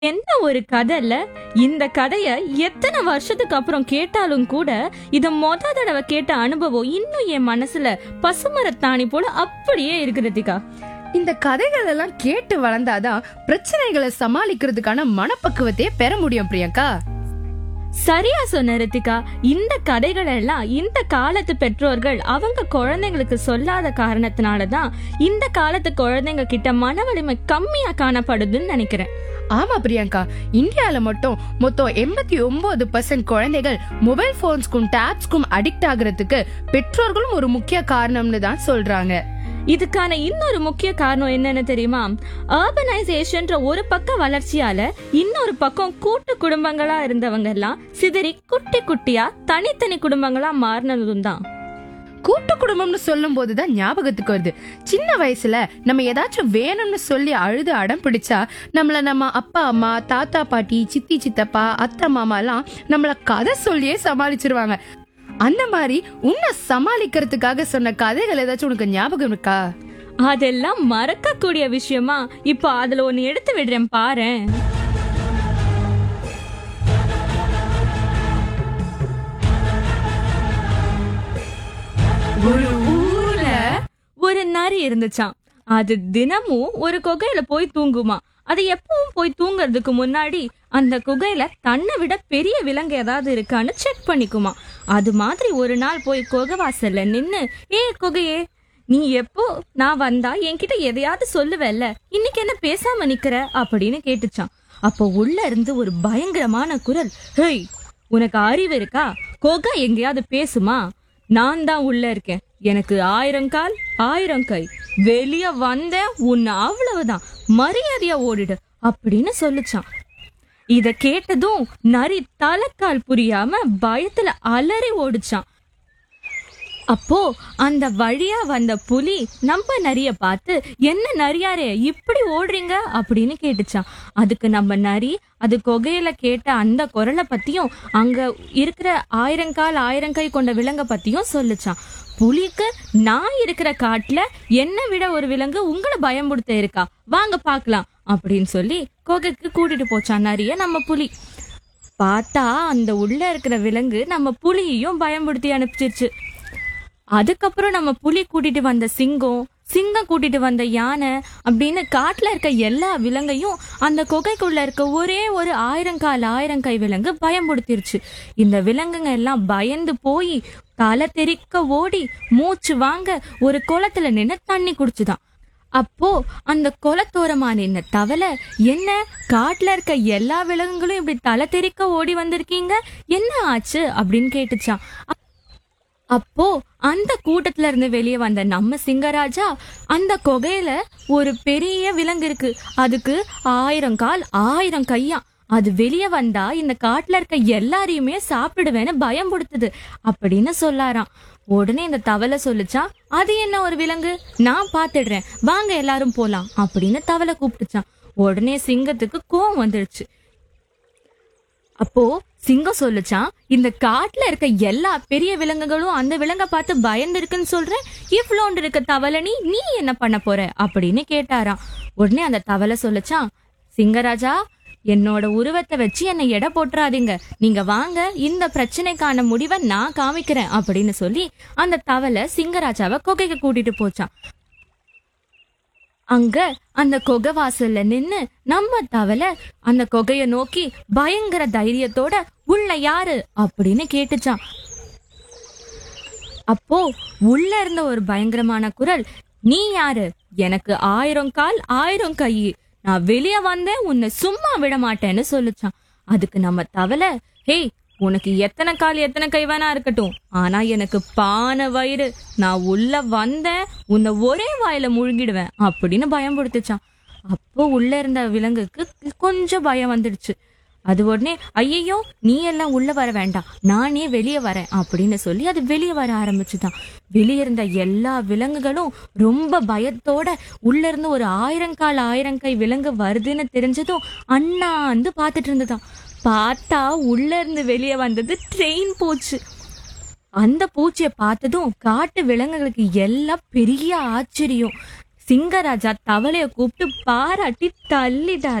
என்ன ஒரு கதை இல்ல இந்த கதைய எத்தனை வருஷத்துக்கு அப்புறம் கேட்டாலும் கூட இத மொத தடவை கேட்ட அனுபவம் இன்னும் என் மனசுல பசுமரத்தாணி போல அப்படியே இருக்கு ரித்திகா இந்த கதைகள் எல்லாம் கேட்டு வளர்ந்தாதான் பிரச்சனைகளை சமாளிக்கிறதுக்கான மனப்பக்குவத்தையே பெற முடியும் பிரியங்கா சரியா சொன்ன ரித்திகா இந்த கதைகள் எல்லாம் இந்த காலத்து பெற்றோர்கள் அவங்க குழந்தைங்களுக்கு சொல்லாத காரணத்தினாலதான் இந்த காலத்து குழந்தைங்க கிட்ட மன வலிமை கம்மியா காணப்படுதுன்னு நினைக்கிறேன் ஆமா பிரியங்கா இந்தியால மட்டும் மொத்தம் எண்பத்தி ஒன்பது பர்சன்ட் குழந்தைகள் மொபைல் போன்ஸ்க்கும் டேப்ஸ்க்கும் அடிக்ட் ஆகுறதுக்கு பெற்றோர்களும் ஒரு முக்கிய காரணம்னு தான் சொல்றாங்க இதுக்கான இன்னொரு முக்கிய காரணம் என்னன்னு தெரியுமா அர்பனைசேஷன்ற ஒரு பக்கம் வளர்ச்சியால இன்னொரு பக்கம் கூட்டு குடும்பங்களா இருந்தவங்க எல்லாம் சிதறி குட்டி குட்டியா தனித்தனி குடும்பங்களா மாறினதும் தான் கூட்டு குடும்பம்னு சொல்லும் போதுதான் ஞாபகத்துக்கு வருது சின்ன வயசுல நம்ம ஏதாச்சும் வேணும்னு சொல்லி அழுது அடம் பிடிச்சா நம்மள நம்ம அப்பா அம்மா தாத்தா பாட்டி சித்தி சித்தப்பா அத்தை மாமா எல்லாம் நம்மள கதை சொல்லியே சமாளிச்சிருவாங்க அந்த மாதிரி உன்னை சமாளிக்கிறதுக்காக சொன்ன கதைகள் ஏதாச்சும் உனக்கு ஞாபகம் இருக்கா அதெல்லாம் மறக்கக்கூடிய விஷயமா இப்போ அதுல ஒன்னு எடுத்து விடுறேன் பாரேன் ஒரு ஊர்ல ஒரு நரி இருந்துச்சாம் அது தினமும் ஒரு குகையில போய் தூங்குமா அது எப்பவும் போய் தூங்குறதுக்கு முன்னாடி அந்த குகையில தன்னை விட பெரிய விலங்கு ஏதாவது இருக்கான்னு செக் பண்ணிக்குமா அது மாதிரி ஒரு நாள் போய் குகை வாசல்ல நின்னு ஏ குகையே நீ எப்போ நான் வந்தா என்கிட்ட எதையாவது சொல்லுவல்ல இன்னைக்கு என்ன பேசாம நிக்கிற அப்படின்னு கேட்டுச்சான் அப்போ உள்ள இருந்து ஒரு பயங்கரமான குரல் ஹேய் உனக்கு அறிவு இருக்கா குகை எங்கேயாவது பேசுமா நான் தான் உள்ள இருக்கேன் எனக்கு ஆயிரம் கால் ஆயிரம் கை வெளிய வந்த உன்னை அவ்வளவுதான் மரியாதையா ஓடிடு அப்படின்னு சொல்லுச்சான் இத கேட்டதும் நரி தலைக்கால் புரியாம பயத்துல அலறி ஓடுச்சான் அப்போ அந்த வழியா வந்த புலி நம்ம நரிய பார்த்து என்ன நரியாரே இப்படி ஓடுறீங்க அப்படின்னு கேட்டுச்சான் அதுக்கு நம்ம நரி அது குகையில கேட்ட அந்த குரலை பத்தியும் அங்க இருக்கிற ஆயிரங்கால் ஆயிரங்கை கொண்ட விலங்க பத்தியும் சொல்லுச்சான் புலிக்கு நான் இருக்கிற காட்டுல என்னை விட ஒரு விலங்கு உங்களை பயமுடுத்த இருக்கா வாங்க பார்க்கலாம் அப்படின்னு சொல்லி குகைக்கு கூட்டிட்டு போச்சான் நரிய நம்ம புலி பார்த்தா அந்த உள்ள இருக்கிற விலங்கு நம்ம புலியையும் பயமுடுத்தி அனுப்பிச்சிருச்சு அதுக்கப்புறம் நம்ம புலி கூட்டிட்டு வந்த சிங்கம் சிங்கம் கூட்டிட்டு வந்த யானை அப்படின்னு காட்டுல இருக்க எல்லா விலங்கையும் அந்த குகைக்குள்ள இருக்க ஒரே ஒரு ஆயிரங்கால் ஆயிரங்கை விலங்கு பயமுடுத்திருச்சு இந்த விலங்குங்க எல்லாம் பயந்து போய் தலை தெறிக்க ஓடி மூச்சு வாங்க ஒரு குளத்துல நின்று தண்ணி குடிச்சுதான் அப்போ அந்த குளத்தோரமா நின்ன தவளை என்ன காட்டுல இருக்க எல்லா விலங்குகளும் இப்படி தலை தெறிக்க ஓடி வந்திருக்கீங்க என்ன ஆச்சு அப்படின்னு கேட்டுச்சான் அப்போ அந்த கூட்டத்துல இருந்து வெளியே வந்த நம்ம சிங்கராஜா அந்த குகையில ஒரு பெரிய விலங்கு இருக்கு அதுக்கு ஆயிரம் கால் ஆயிரம் கையா அது வெளியே வந்தா இந்த காட்டுல இருக்க எல்லாரையுமே சாப்பிடுவேன்னு பயம் கொடுத்தது அப்படின்னு சொல்லாராம் உடனே இந்த தவளை சொல்லுச்சா அது என்ன ஒரு விலங்கு நான் பாத்துடுறேன் வாங்க எல்லாரும் போலாம் அப்படின்னு தவளை கூப்பிட்டுச்சான் உடனே சிங்கத்துக்கு கோவம் வந்துடுச்சு அப்போ சிங்கம் சொல்லுச்சான் இந்த காட்டுல இருக்க எல்லா பெரிய விலங்குகளும் அந்த விலங்க பார்த்து பயந்து இருக்குன்னு சொல்ற இவ்வளோண்டு இருக்க தவளனி நீ என்ன பண்ண போற அப்படின்னு கேட்டாராம் உடனே அந்த தவளை சொல்லுச்சான் சிங்கராஜா என்னோட உருவத்தை வச்சு என்னை எடை போட்டுறாதீங்க நீங்க வாங்க இந்த பிரச்சனைக்கான முடிவை நான் காமிக்கிறேன் அப்படின்னு சொல்லி அந்த தவளை சிங்கராஜாவை குகைக்கு கூட்டிட்டு போச்சான் அங்க அந்த குகை வாசல்ல நின்னு நம்ம தவளை அந்த குகைய நோக்கி பயங்கர தைரியத்தோட உள்ள யாரு அப்படின்னு கேட்டுச்சான் அப்போ உள்ள இருந்த ஒரு பயங்கரமான குரல் நீ யாரு எனக்கு ஆயிரம் கால் ஆயிரம் கை நான் வெளிய வந்தேன் உன்னை சும்மா விட மாட்டேன்னு சொல்லுச்சான் அதுக்கு நம்ம தவளை ஹேய் உனக்கு எத்தனை கால் எத்தனை கை வேணா இருக்கட்டும் ஆனா எனக்கு பானை வயிறு நான் உள்ள வந்தேன் உன்னை ஒரே வாயில முழுங்கிடுவேன் அப்படின்னு பயம் கொடுத்துச்சான் அப்போ உள்ள இருந்த விலங்குக்கு கொஞ்சம் பயம் வந்துடுச்சு அது உடனே ஐயையோ நீ எல்லாம் உள்ள வர வேண்டாம் நானே வெளியே வரேன் அப்படின்னு சொல்லி அது வெளியே வர ஆரம்பிச்சுதான் வெளியே இருந்த எல்லா விலங்குகளும் ரொம்ப பயத்தோட உள்ள இருந்து ஒரு ஆயிரங்கால் ஆயிரங்கை விலங்கு வருதுன்னு தெரிஞ்சதும் அண்ணாந்து பார்த்துட்டு இருந்ததாம் பார்த்தா உள்ள இருந்து வெளியே வந்தது ட்ரெயின் போச்சு அந்த பூச்சியை பார்த்ததும் காட்டு விலங்குகளுக்கு எல்லாம் பெரிய ஆச்சரியம் சிங்கராஜா தவளைய கூப்பிட்டு பாராட்டி தள்ளிட்டாராம்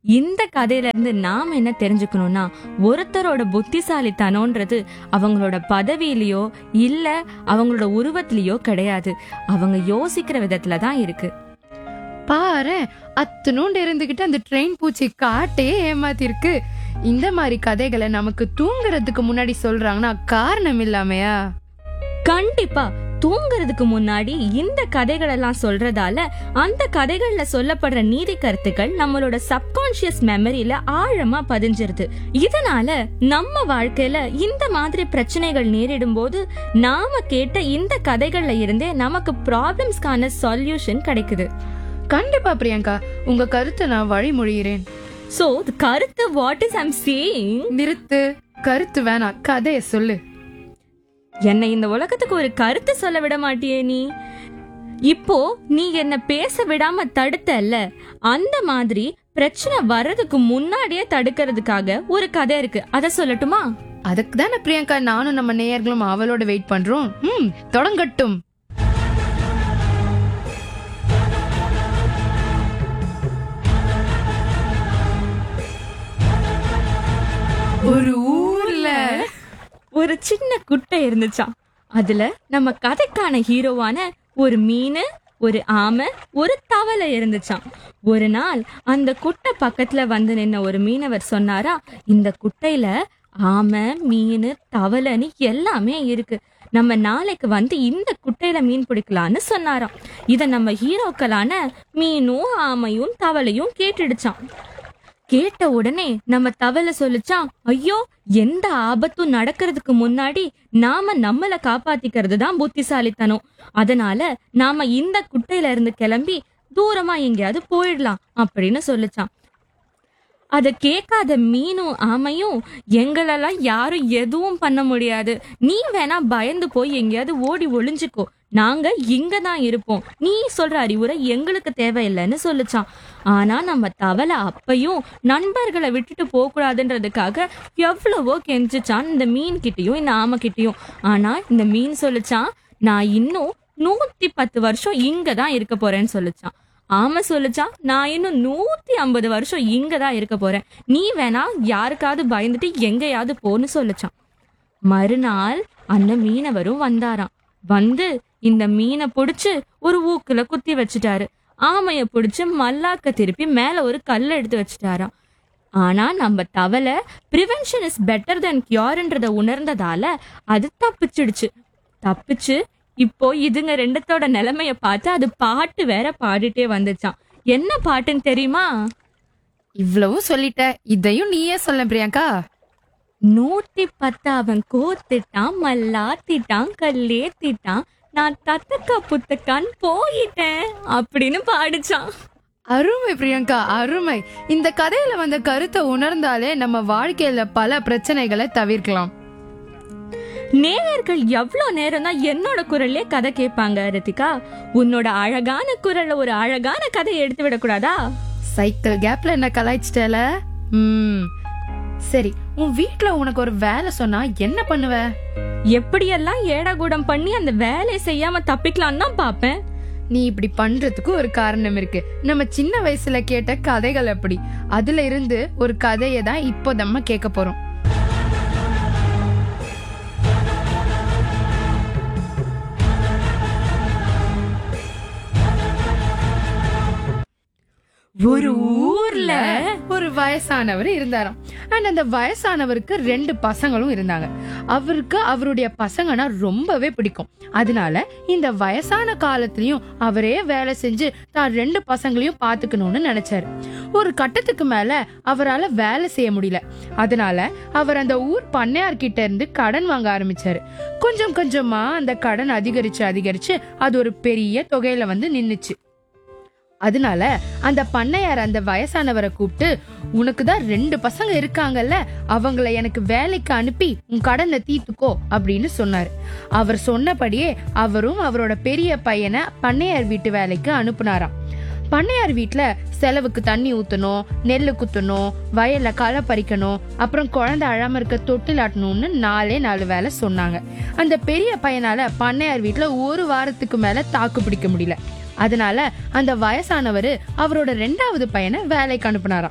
இந்த கதையில இருந்து நாம என்ன தெரிஞ்சுக்கணும்னா ஒருத்தரோட புத்திசாலித்தனம்ன்றது அவங்களோட பதவியிலயோ இல்ல அவங்களோட உருவத்திலயோ கிடையாது அவங்க யோசிக்கிற விதத்துல தான் இருக்கு பாரு அத்தனோண்டு இருந்துகிட்டு அந்த ட்ரெயின் பூச்சி காட்டே ஏமாத்திருக்கு இந்த மாதிரி கதைகளை நமக்கு தூங்குறதுக்கு முன்னாடி சொல்றாங்கன்னா காரணம் இல்லாமையா கண்டிப்பா தூங்குறதுக்கு முன்னாடி இந்த கதைகள் எல்லாம் சொல்றதால அந்த கதைகள்ல சொல்லப்படுற நீதி கருத்துக்கள் நம்மளோட சப்கான்சியஸ் மெமரியில ஆழமா பதிஞ்சிருது இதனால நம்ம வாழ்க்கையில இந்த மாதிரி பிரச்சனைகள் நேரிடும் போது நாம கேட்ட இந்த கதைகள்ல இருந்தே நமக்கு ப்ராப்ளம்ஸ்க்கான சொல்யூஷன் கிடைக்குது கண்டிப்பா பிரியங்கா உங்க கருத்தை நான் வழிமொழிகிறேன் சோ கருத்து வாட் இஸ் ஐம் சேயிங் நிறுத்து கருத்து வேணாம் கதைய சொல்லு என்னை இந்த உலகத்துக்கு ஒரு கருத்து சொல்ல விட மாட்டியே நீ இப்போ நீ என்ன பேச விடாம தடுத்தல்ல அந்த மாதிரி பிரச்சனை வர்றதுக்கு முன்னாடியே தடுக்கிறதுக்காக ஒரு கதை இருக்கு அத சொல்லட்டுமா அதுக்கு தானே பிரியங்கா நானும் நம்ம நேயர்களும் அவளோட வெயிட் பண்றோம் ம் தொடங்கட்டும் ஒரு ஊர்ல ஒரு சின்ன குட்டை இருந்துச்சாம் அதுல நம்ம கதைக்கான ஹீரோவான ஒரு மீன் ஒரு ஆமை ஒரு தவளை இருந்துச்சாம் ஒரு நாள் அந்த குட்டை பக்கத்துல வந்து நின்ன ஒரு மீனவர் சொன்னாரா இந்த குட்டையில ஆமை மீன் தவளைன்னு எல்லாமே இருக்கு நம்ம நாளைக்கு வந்து இந்த குட்டையில மீன் பிடிக்கலான்னு சொன்னாராம் இத நம்ம ஹீரோக்களான மீனும் ஆமையும் தவளையும் கேட்டுடுச்சான் கேட்ட உடனே நம்ம தவளை சொல்லுச்சான் ஐயோ எந்த ஆபத்தும் நடக்கிறதுக்கு முன்னாடி நாம நம்மள காப்பாத்திக்கிறது தான் புத்திசாலித்தனம் அதனால நாம இந்த குட்டையில இருந்து கிளம்பி தூரமா எங்கேயாவது போயிடலாம் அப்படின்னு சொல்லுச்சான் அத கேட்காத மீனும் ஆமையும் எங்களெல்லாம் யாரும் எதுவும் பண்ண முடியாது நீ வேணா பயந்து போய் எங்கேயாவது ஓடி ஒளிஞ்சுக்கோ நாங்க இங்க தான் இருப்போம் நீ சொல்ற அறிவுரை எங்களுக்கு தேவையில்லைன்னு சொல்லுச்சான் ஆனா நம்ம தவளை அப்பையும் நண்பர்களை விட்டுட்டு போக கூடாதுன்றதுக்காக எவ்வளவோ கெஞ்சிச்சான் இந்த மீன் கிட்டயும் இந்த ஆமை கிட்டயும் ஆனா இந்த மீன் சொல்லுச்சான் நான் இன்னும் நூத்தி பத்து வருஷம் இங்க தான் இருக்க போறேன்னு சொல்லுச்சான் ஆமா சொல்லுச்சான் நான் இன்னும் நூத்தி ஐம்பது வருஷம் இங்க தான் இருக்க போறேன் நீ வேணா யாருக்காவது பயந்துட்டு எங்கேயாவது போன்னு சொல்லுச்சான் மறுநாள் அந்த மீனவரும் வந்தாராம் வந்து இந்த மீனை புடிச்சு ஒரு ஊக்குல குத்தி வச்சுட்டாரு ஆமைய புடிச்சு மல்லாக்க திருப்பி மேல ஒரு கல்ல எடுத்து வச்சுட்டாராம் ஆனா நம்ம தவளை ப்ரிவென்ஷன் இஸ் பெட்டர் தென் கியூர்ன்றத உணர்ந்ததால அது தப்பிச்சிடுச்சு தப்பிச்சு இப்போ இதுங்க ரெண்டத்தோட நிலைமைய பார்த்து அது பாட்டு வேற பாடிட்டே வந்துச்சான் என்ன பாட்டுன்னு தெரியுமா இவ்வளவும் சொல்லிட்ட இதையும் நீயே சொல்ல பிரியங்கா நூத்தி பத்து அவன் கோத்துட்டான் மல்லாத்திட்டான் கல்லேத்திட்டான் நான் தத்தக்கா புத்தக்கான் போயிட்டேன் அப்படின்னு பாடிச்சான் அருமை பிரியங்கா அருமை இந்த கதையில வந்த கருத்தை உணர்ந்தாலே நம்ம வாழ்க்கையில பல பிரச்சனைகளை தவிர்க்கலாம் நேயர்கள் எவ்வளோ நேரம் தான் என்னோட குரல்லே கதை கேட்பாங்க ரித்திகா உன்னோட அழகான குரல்ல ஒரு அழகான கதையை எடுத்து விடக்கூடாதா சைக்கிள் கேப்ல என்ன கலாய்ச்சிட்டல ம் சரி உன் வீட்ல உனக்கு ஒரு வேலை சொன்னா என்ன பண்ணுவ எப்படியெல்லாம் ஏடாகூடம் பண்ணி அந்த வேலையை செய்யாம தப்பிக்கலான்னு தான் பாப்பேன் நீ இப்படி பண்றதுக்கு ஒரு காரணம் இருக்கு நம்ம சின்ன வயசுல கேட்ட கதைகள் அப்படி அதுல இருந்து ஒரு கதையை தான் இப்போ நம்ம கேட்க போறோம் ஒரு ஊர்ல ஒரு வயசானவர் இருந்தாராம் அண்ட் அந்த வயசானவருக்கு ரெண்டு பசங்களும் இருந்தாங்க அவருக்கு அவருடைய பசங்கன்னா ரொம்பவே பிடிக்கும் அதனால இந்த வயசான காலத்திலயும் அவரே வேலை செஞ்சு தான் ரெண்டு பசங்களையும் பாத்துக்கணும்னு நினைச்சாரு ஒரு கட்டத்துக்கு மேல அவரால வேலை செய்ய முடியல அதனால அவர் அந்த ஊர் பண்ணையார் கிட்ட இருந்து கடன் வாங்க ஆரம்பிச்சாரு கொஞ்சம் கொஞ்சமா அந்த கடன் அதிகரிச்சு அதிகரிச்சு அது ஒரு பெரிய தொகையில வந்து நின்னுச்சு அதனால அந்த பண்ணையார் அந்த வயசானவரை கூப்பிட்டு உனக்கு தான் ரெண்டு பசங்க இருக்காங்கல்ல அவங்கள எனக்கு வேலைக்கு அனுப்பி உன் கடனை தீத்துக்கோ அப்படின்னு சொன்னாரு அவர் சொன்னபடியே அவரும் அவரோட பெரிய பையனை பண்ணையார் வீட்டு வேலைக்கு அனுப்புனாராம் பண்ணையார் வீட்ல செலவுக்கு தண்ணி ஊத்தணும் நெல்லு குத்தணும் வயல்ல களை பறிக்கணும் அப்புறம் குழந்தை அழாம இருக்க தொட்டிலாட்டணும்னு நாலே நாலு வேலை சொன்னாங்க அந்த பெரிய பையனால பண்ணையார் வீட்ல ஒரு வாரத்துக்கு மேல தாக்கு பிடிக்க முடியல அதனால அந்த வயசானவர் அவரோட ரெண்டாவது பையனை வேலைக்கு அனுப்புனாராம்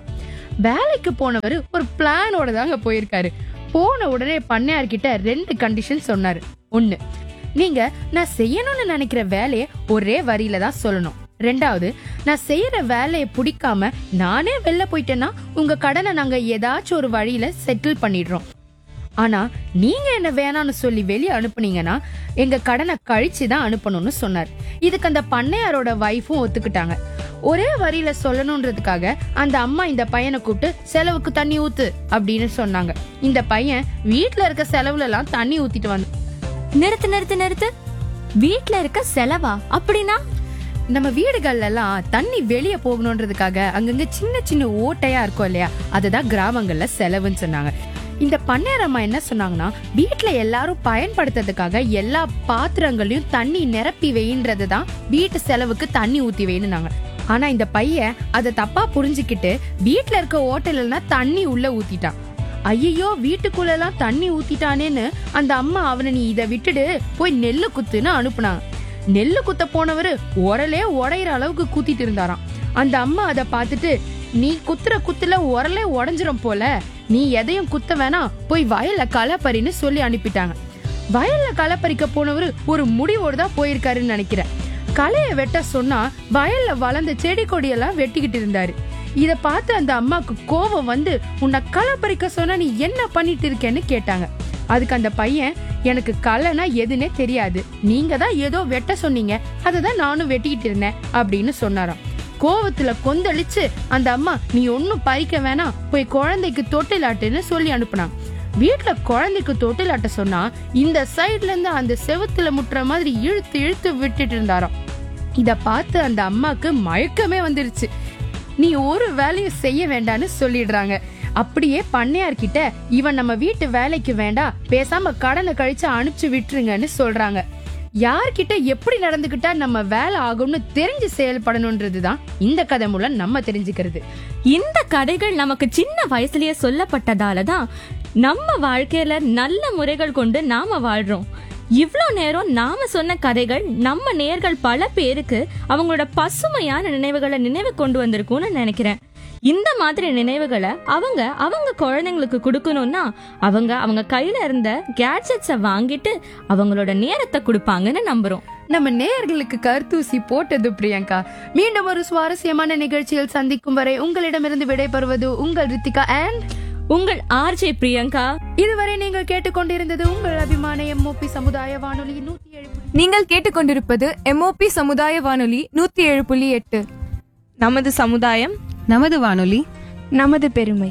வேலைக்கு போனவர் ஒரு பிளானோட தாங்க போயிருக்காரு போன உடனே பண்ணையார்கிட்ட ரெண்டு கண்டிஷன் சொன்னாரு ஒண்ணு நீங்க நான் செய்யணும்னு நினைக்கிற வேலையை ஒரே வரியில தான் சொல்லணும் ரெண்டாவது நான் செய்யற வேலையை பிடிக்காம நானே வெளில போயிட்டேன்னா உங்க கடனை நாங்க ஏதாச்சும் ஒரு வழியில செட்டில் பண்ணிடுறோம் ஆனா நீங்க என்ன வேணாம்னு சொல்லி வெளியே அனுப்புனீங்கன்னா எங்க கடனை கழிச்சு தான் அனுப்பணும்னு சொன்னார் இதுக்கு அந்த பண்ணையாரோட வைஃபும் ஒத்துக்கிட்டாங்க ஒரே வரியில சொல்லணும்ன்றதுக்காக அந்த அம்மா இந்த பையனை கூப்பிட்டு செலவுக்கு தண்ணி ஊத்து அப்படின்னு சொன்னாங்க இந்த பையன் வீட்ல இருக்க செலவுல எல்லாம் தண்ணி ஊத்திட்டு வந்து நிறுத்து நிறுத்து நிறுத்து வீட்ல இருக்க செலவா அப்படின்னா நம்ம வீடுகள்ல எல்லாம் தண்ணி வெளியே போகணுன்றதுக்காக அங்கங்க சின்ன சின்ன ஓட்டையா இருக்கும் இல்லையா அதுதான் கிராமங்கள்ல செலவுன்னு சொன்னாங்க இந்த பண்ணையார் அம்மா என்ன சொன்னாங்கன்னா வீட்ல எல்லாரும் பயன்படுத்துறதுக்காக எல்லா பாத்திரங்களையும் தண்ணி நிரப்பி வைன்றது தான் வீட்டு செலவுக்கு தண்ணி ஊத்தி வைனாங்க ஆனா இந்த பையன் அதை தப்பா புரிஞ்சுக்கிட்டு வீட்ல இருக்க ஓட்டையில எல்லாம் தண்ணி உள்ள ஊத்திட்டான் ஐயோ வீட்டுக்குள்ள எல்லாம் தண்ணி ஊத்திட்டானேன்னு அந்த அம்மா அவனை நீ இதை விட்டுடு போய் நெல்லு குத்துன்னு அனுப்புனாங்க நெல்லு குத்த போனவரு உரலே உடையிற அளவுக்கு குத்திட்டு இருந்தாராம் அந்த அம்மா அதை பார்த்துட்டு நீ குத்துற குத்துல உரலே உடஞ்சிரும் போல நீ எதையும் குத்த வேணாம் போய் வயல்ல களப்பறின்னு சொல்லி அனுப்பிட்டாங்க வயல்ல களப்பறிக்க போனவரு ஒரு முடிவோடு தான் போயிருக்காருன்னு நினைக்கிறேன் களைய வெட்ட சொன்னா வயல்ல வளர்ந்த செடி கொடியெல்லாம் வெட்டிக்கிட்டு இருந்தாரு இத பார்த்து அந்த அம்மாக்கு கோபம் வந்து உன்னை களை பறிக்க சொன்னா நீ என்ன பண்ணிட்டு இருக்கேன்னு கேட்டாங்க அதுக்கு அந்த பையன் எனக்கு களைனா எதுனே தெரியாது நீங்க தான் ஏதோ வெட்ட சொன்னீங்க அதை தான் நானும் வெட்டிக்கிட்டு இருந்தேன் அப்படின்னு சொன்னாராம் கோவத்துல கொந்தளிச்சு அந்த அம்மா நீ ஒன்னும் பறிக்க வேணாம் போய் குழந்தைக்கு தொட்டிலாட்டுன்னு சொல்லி அனுப்புனாங்க வீட்ல குழந்தைக்கு தொட்டிலாட்ட சொன்னா இந்த சைடுல இருந்து அந்த செவுத்துல முட்டுற மாதிரி இழுத்து இழுத்து விட்டுட்டு இருந்தாராம் இத பார்த்து அந்த அம்மாக்கு மயக்கமே வந்துருச்சு நீ ஒரு வேலையும் செய்ய வேண்டான்னு சொல்லிடுறாங்க அப்படியே பண்ணையார்கிட்ட இவன் நம்ம வீட்டு வேலைக்கு வேண்டாம் பேசாம கடனை கழிச்சு அனுப்பிச்சு விட்டுருங்கன்னு சொல்றாங்க யார்கிட்ட எப்படி நடந்துக்கிட்டா நம்ம வேலை ஆகும்னு தெரிஞ்சு செயல்படணும்ன்றதுதான் இந்த கதை மூலம் நம்ம தெரிஞ்சுக்கிறது இந்த கதைகள் நமக்கு சின்ன வயசுலயே சொல்லப்பட்டதால தான் நம்ம வாழ்க்கையில நல்ல முறைகள் கொண்டு நாம வாழ்றோம் இவ்ளோ நேரம் நாம சொன்ன கதைகள் நம்ம நேர்கள் பல பேருக்கு அவங்களோட பசுமையான நினைவுகளை நினைவு கொண்டு வந்திருக்கும்னு நினைக்கிறேன் இந்த மாதிரி நினைவுகளை அவங்க அவங்க குழந்தைங்களுக்கு கொடுக்கணும்னா அவங்க அவங்க கையில இருந்த கேட்ஜெட்ஸை வாங்கிட்டு அவங்களோட நேரத்தை கொடுப்பாங்கன்னு நம்புறோம் நம்ம நேயர்களுக்கு கருத்தூசி போட்டது பிரியங்கா மீண்டும் ஒரு சுவாரஸ்யமான நிகழ்ச்சியில் சந்திக்கும் வரை உங்களிடமிருந்து விடைபெறுவது உங்கள் ரித்திகா அண்ட் உங்கள் ஆர்ஜே பிரியங்கா இதுவரை நீங்கள் கேட்டுக்கொண்டிருந்தது உங்கள் அபிமான எம்ஓபி சமுதாய வானொலி நூத்தி ஏழு புள்ளி நீங்கள் கேட்டுக்கொண்டிருப்பது எம்ஓபி சமுதாய வானொலி நூத்தி ஏழு புள்ளி எட்டு நமது சமுதாயம் நமது வானொலி நமது பெருமை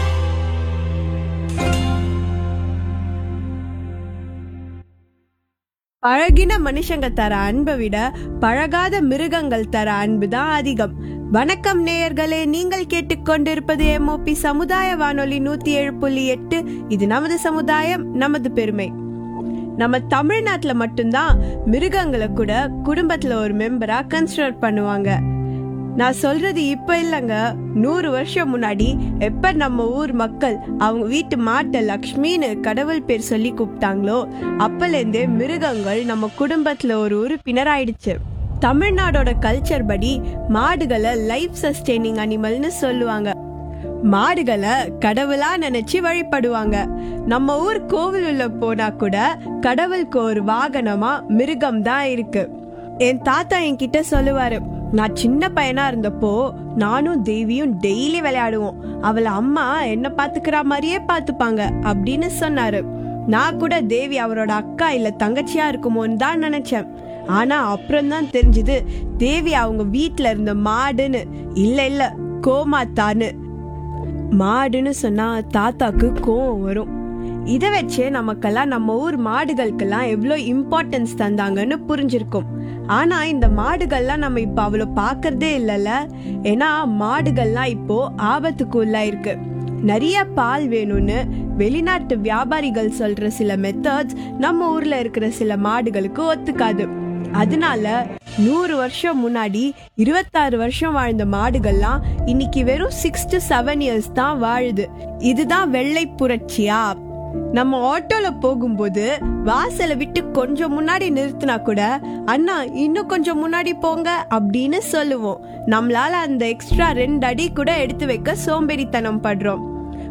பழகின மனுஷங்க தர அன்பை விட பழகாத மிருகங்கள் தர அன்பு தான் அதிகம் வணக்கம் நேயர்களே நீங்கள் கேட்டுக்கொண்டிருப்பது எம்ஓபி சமுதாய வானொலி நூத்தி ஏழு புள்ளி எட்டு இது நமது சமுதாயம் நமது பெருமை நம்ம தமிழ்நாட்டுல மட்டும்தான் மிருகங்களை கூட குடும்பத்துல ஒரு மெம்பரா கன்சிடர் பண்ணுவாங்க நான் சொல்றது இப்ப இல்லைங்க நூறு வருஷம் முன்னாடி எப்ப நம்ம ஊர் மக்கள் அவங்க வீட்டு மாட்டை லக்ஷ்மின்னு கடவுள் பேர் சொல்லி கூப்பிட்டாங்களோ அப்பலேருந்தே மிருகங்கள் நம்ம குடும்பத்துல ஒரு உறுப்பினர் ஆயிடுச்சு தமிழ்நாடோட கல்ச்சர் படி மாடுகளை லைஃப் சஸ்டெய்னிங் அனிமல்னு சொல்லுவாங்க மாடுகளை கடவுளா நினைச்சு வழிபடுவாங்க நம்ம ஊர் கோவில் உள்ள போனா கூட கடவுளுக்கு ஒரு வாகனமா மிருகம் தான் இருக்கு என் தாத்தா என்கிட்ட சொல்லுவாரு நான் சின்ன பையனா இருந்தப்போ நானும் தேவியும் டெய்லி விளையாடுவோம் அவளை அம்மா என்ன பாத்துக்கிற மாதிரியே பாத்துப்பாங்க அப்படின்னு சொன்னாரு நான் கூட தேவி அவரோட அக்கா இல்ல தங்கச்சியா இருக்குமோன்னு தான் நினைச்சேன் ஆனா அப்புறம் தான் தெரிஞ்சது தேவி அவங்க வீட்ல இருந்த மாடுன்னு இல்ல இல்ல கோமாத்தான்னு மாடுன்னு சொன்னா தாத்தாக்கு கோவம் வரும் இதை வச்சே நமக்கெல்லாம் நம்ம ஊர் மாடுகளுக்கெல்லாம் எவ்வளோ இம்பார்ட்டன்ஸ் தந்தாங்கன்னு புரிஞ்சிருக்கும் ஆனா இந்த மாடுகள்லாம் நம்ம இப்போ அவ்வளோ பார்க்கறதே இல்லைல்ல ஏன்னா மாடுகள்லாம் இப்போ ஆபத்துக்கு உள்ளாயிருக்கு நிறைய பால் வேணும்னு வெளிநாட்டு வியாபாரிகள் சொல்ற சில மெத்தட்ஸ் நம்ம ஊர்ல இருக்கிற சில மாடுகளுக்கு ஒத்துக்காது அதனால நூறு வருஷம் முன்னாடி இருபத்தாறு வருஷம் வாழ்ந்த மாடுகள்லாம் இன்னைக்கு வெறும் சிக்ஸ் டு செவன் இயர்ஸ் தான் வாழுது இதுதான் வெள்ளை புரட்சியா நம்ம ஆட்டோல போகும்போது வாசலை விட்டு கொஞ்சம் முன்னாடி நிறுத்தினா கூட அண்ணா இன்னும் கொஞ்சம் முன்னாடி போங்க அப்படின்னு சொல்லுவோம் நம்மளால அந்த எக்ஸ்ட்ரா ரெண்டு அடி கூட எடுத்து வைக்க சோம்பேறித்தனம் படுறோம்